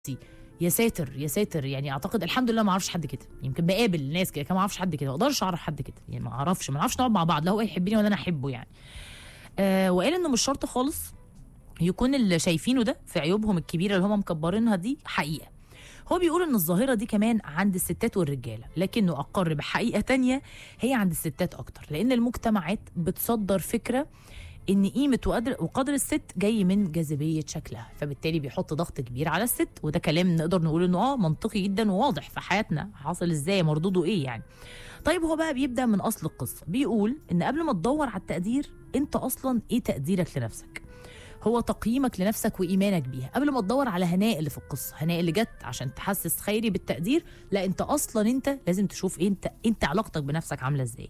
يا ساتر يا ساتر يعني اعتقد الحمد لله ما اعرفش حد كده يمكن بقابل ناس كده كمان ما اعرفش حد كده ما اقدرش اعرف حد كده يعني ما اعرفش ما نعرفش نقعد مع بعض لا هو يحبني ولا انا احبه يعني آه وقال انه مش شرط خالص يكون اللي شايفينه ده في عيوبهم الكبيره اللي هم مكبرينها دي حقيقه هو بيقول ان الظاهره دي كمان عند الستات والرجاله لكنه اقر بحقيقه تانية هي عند الستات اكتر لان المجتمعات بتصدر فكره ان قيمه وقدر وقدر الست جاي من جاذبيه شكلها فبالتالي بيحط ضغط كبير على الست وده كلام نقدر نقول انه اه منطقي جدا وواضح في حياتنا حاصل ازاي مردوده ايه يعني طيب هو بقى بيبدا من اصل القصه بيقول ان قبل ما تدور على التقدير انت اصلا ايه تقديرك لنفسك هو تقييمك لنفسك وايمانك بيها قبل ما تدور على هناء اللي في القصه هناء اللي جت عشان تحسس خيري بالتقدير لا انت اصلا انت لازم تشوف إيه انت انت علاقتك بنفسك عامله ازاي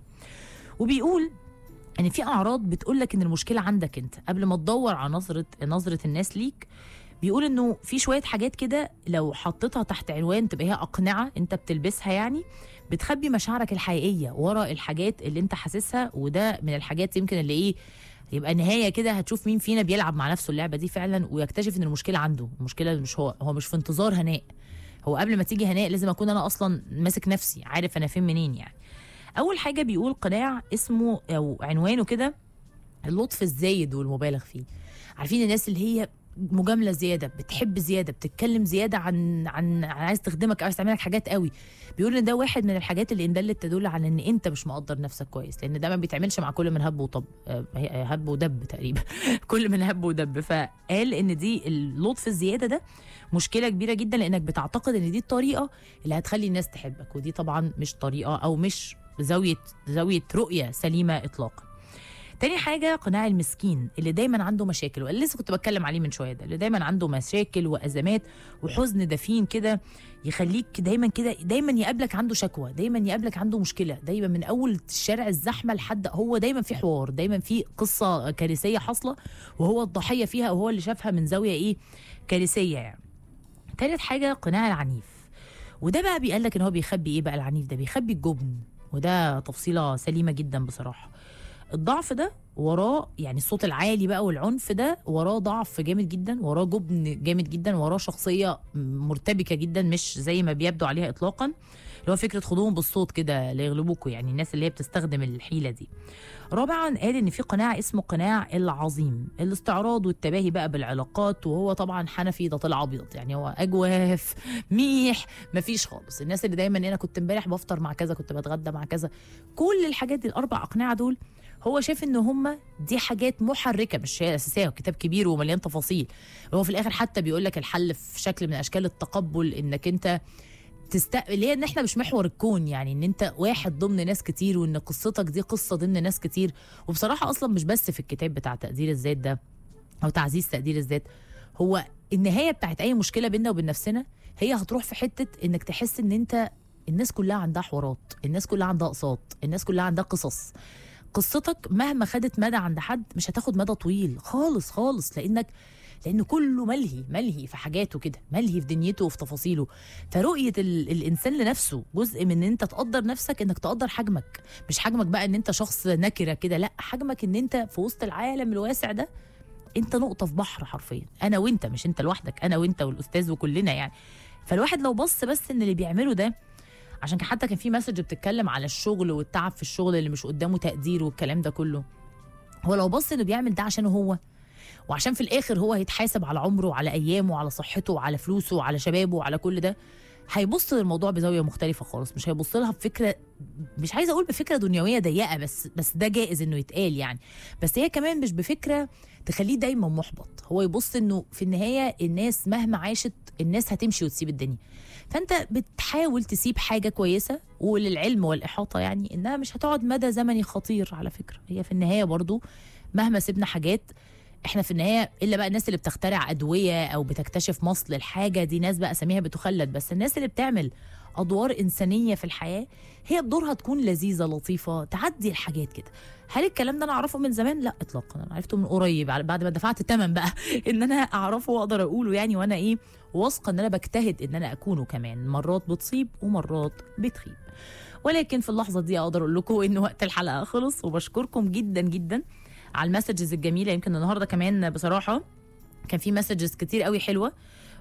وبيقول ان في اعراض بتقول لك ان المشكله عندك انت قبل ما تدور على نظره نظره الناس ليك بيقول انه في شويه حاجات كده لو حطيتها تحت عنوان تبقى هي اقنعه انت بتلبسها يعني بتخبي مشاعرك الحقيقيه ورا الحاجات اللي انت حاسسها وده من الحاجات يمكن اللي ايه يبقى نهايه كده هتشوف مين فينا بيلعب مع نفسه اللعبه دي فعلا ويكتشف ان المشكله عنده المشكله مش هو هو مش في انتظار هناء هو قبل ما تيجي هناء لازم اكون انا اصلا ماسك نفسي عارف انا فين منين يعني اول حاجه بيقول قناع اسمه او عنوانه كده اللطف الزايد والمبالغ فيه عارفين الناس اللي هي مجامله زياده بتحب زياده بتتكلم زياده عن عن عايز تخدمك عايز تعمل لك حاجات قوي بيقول ان ده واحد من الحاجات اللي ان دلت تدل على ان انت مش مقدر نفسك كويس لان ده ما بيتعملش مع كل من هب وطب آه، هب ودب تقريبا كل من هب ودب فقال ان دي اللطف الزياده ده مشكله كبيره جدا لانك بتعتقد ان دي الطريقه اللي هتخلي الناس تحبك ودي طبعا مش طريقه او مش زاويه زاويه رؤيه سليمه اطلاقا تاني حاجة قناع المسكين اللي دايما عنده مشاكل واللي لسه كنت بتكلم عليه من شوية ده اللي دايما عنده مشاكل وأزمات وحزن دفين كده يخليك دايما كده دايما يقابلك عنده شكوى دايما يقابلك عنده مشكلة دايما من أول الشارع الزحمة لحد هو دايما في حوار دايما في قصة كارثية حاصلة وهو الضحية فيها وهو اللي شافها من زاوية إيه كارثية يعني تالت حاجة قناع العنيف وده بقى بيقول لك ان هو بيخبي ايه بقى العنيف ده بيخبي الجبن وده تفصيله سليمه جدا بصراحه الضعف ده وراه يعني الصوت العالي بقى والعنف ده وراه ضعف جامد جدا وراه جبن جامد جدا وراه شخصيه مرتبكه جدا مش زي ما بيبدو عليها اطلاقا اللي هو فكره خدوهم بالصوت كده ليغلبوكوا يعني الناس اللي هي بتستخدم الحيله دي رابعا قال ان في قناع اسمه قناع العظيم الاستعراض والتباهي بقى بالعلاقات وهو طبعا حنفي ده طلع ابيض يعني هو اجواف ميح مفيش خالص الناس اللي دايما انا كنت امبارح بفطر مع كذا كنت بتغدى مع كذا كل الحاجات دي الاربع اقنعه دول هو شايف ان هم دي حاجات محركه مش هي اساسيه كتاب كبير ومليان تفاصيل هو في الاخر حتى بيقول لك الحل في شكل من اشكال التقبل انك انت تستقبل اللي هي ان احنا مش محور الكون يعني ان انت واحد ضمن ناس كتير وان قصتك دي قصه ضمن ناس كتير وبصراحه اصلا مش بس في الكتاب بتاع تقدير الذات ده او تعزيز تقدير الذات هو النهايه بتاعت اي مشكله بيننا وبين نفسنا هي هتروح في حته انك تحس ان انت الناس كلها عندها حوارات الناس كلها عندها اقساط الناس كلها عندها قصص قصتك مهما خدت مدى عند حد مش هتاخد مدى طويل خالص خالص لانك لانه كله ملهي ملهي في حاجاته كده ملهي في دنيته وفي تفاصيله فرؤيه ال الانسان لنفسه جزء من ان انت تقدر نفسك انك تقدر حجمك مش حجمك بقى ان انت شخص نكره كده لا حجمك ان انت في وسط العالم الواسع ده انت نقطه في بحر حرفيا انا وانت مش انت لوحدك انا وانت والاستاذ وكلنا يعني فالواحد لو بص بس ان اللي بيعمله ده عشان كان حتى كان في مسج بتتكلم على الشغل والتعب في الشغل اللي مش قدامه تقدير والكلام ده كله هو لو بص انه بيعمل ده عشانه هو وعشان في الاخر هو هيتحاسب على عمره وعلى ايامه وعلى صحته وعلى فلوسه وعلى شبابه وعلى كل ده هيبص للموضوع بزاويه مختلفه خالص مش هيبص لها بفكره مش عايزه اقول بفكره دنيويه ضيقه بس بس ده جائز انه يتقال يعني بس هي كمان مش بفكره تخليه دايما محبط هو يبص انه في النهايه الناس مهما عاشت الناس هتمشي وتسيب الدنيا فانت بتحاول تسيب حاجه كويسه وللعلم والاحاطه يعني انها مش هتقعد مدى زمني خطير على فكره هي في النهايه برضو مهما سيبنا حاجات احنا في النهايه الا بقى الناس اللي بتخترع ادويه او بتكتشف مصل الحاجه دي ناس بقى اساميها بتخلد بس الناس اللي بتعمل ادوار انسانيه في الحياه هي بدورها تكون لذيذه لطيفه تعدي الحاجات كده هل الكلام ده انا اعرفه من زمان لا اطلاقا انا عرفته من قريب بعد ما دفعت الثمن بقى ان انا اعرفه واقدر اقوله يعني وانا ايه واثقه ان انا بجتهد ان انا اكونه كمان مرات بتصيب ومرات بتخيب ولكن في اللحظه دي اقدر اقول لكم ان وقت الحلقه خلص وبشكركم جدا جدا على المسجز الجميله يمكن النهارده كمان بصراحه كان في مسجز كتير قوي حلوه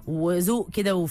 وذوق كده